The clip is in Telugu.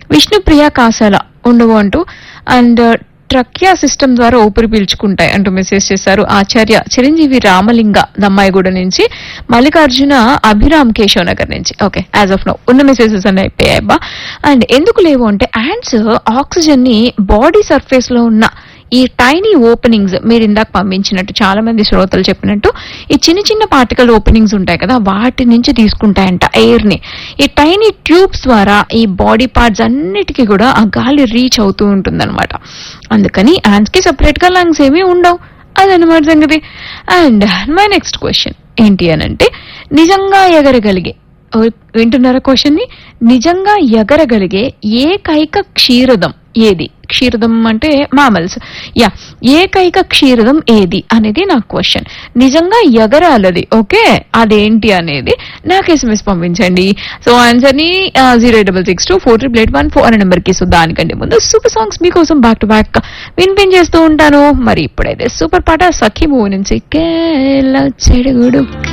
విష్ణుప్రియ కాసాల ఉండవు అంటూ అండ్ ట్రక్యా సిస్టమ్ ద్వారా ఊపిరి పీల్చుకుంటాయి అంటూ మెసేజ్ చేశారు ఆచార్య చిరంజీవి రామలింగ దమ్మాయిగూడ నుంచి మల్లికార్జున అభిరామ్ కేశవ్ నగర్ నుంచి ఓకే యాజ్ ఆఫ్ నో ఉన్న మెసేజెస్ అన్ని అయిపోయాయబ్బా అండ్ ఎందుకు లేవు అంటే యాండ్స్ ఆక్సిజన్ ని బాడీ సర్ఫేస్ లో ఉన్న ఈ టైనీ ఓపెనింగ్స్ మీరు ఇందాక పంపించినట్టు చాలా మంది శ్రోతలు చెప్పినట్టు ఈ చిన్న చిన్న పార్టికల్ ఓపెనింగ్స్ ఉంటాయి కదా వాటి నుంచి తీసుకుంటాయంట ఎయిర్ ని ఈ టైనీ ట్యూబ్స్ ద్వారా ఈ బాడీ పార్ట్స్ అన్నిటికీ కూడా ఆ గాలి రీచ్ అవుతూ ఉంటుందన్నమాట అందుకని యాండ్స్ కి సెపరేట్ గా లంగ్స్ ఏమీ ఉండవు అదనమాట సంగతి అండ్ మై నెక్స్ట్ క్వశ్చన్ ఏంటి అని అంటే నిజంగా ఎగరగలిగే ఓ, వింటున్నారా క్వశ్చన్ ని నిజంగా ఎగరగలిగే ఏకైక క్షీరదం ఏది క్షీరదం అంటే మామల్స్ యా ఏకైక క్షీరదం ఏది అనేది నా క్వశ్చన్ నిజంగా ఎగరాలది ఓకే అదేంటి అనేది నాకు ఎస్ఎంఎస్ పంపించండి సో ఆన్సర్ ని zero double six two four triple eight one four అనే నెంబర్ కి సో దానికంటే ముందు సూపర్ సాంగ్స్ మీకోసం బ్యాక్ టు బ్యాక్ వినిపించేస్తూ ఉంటాను మరి ఇప్పుడైతే సూపర్ పాట సఖీ మూవీ నుంచి కేల చెడుగుడు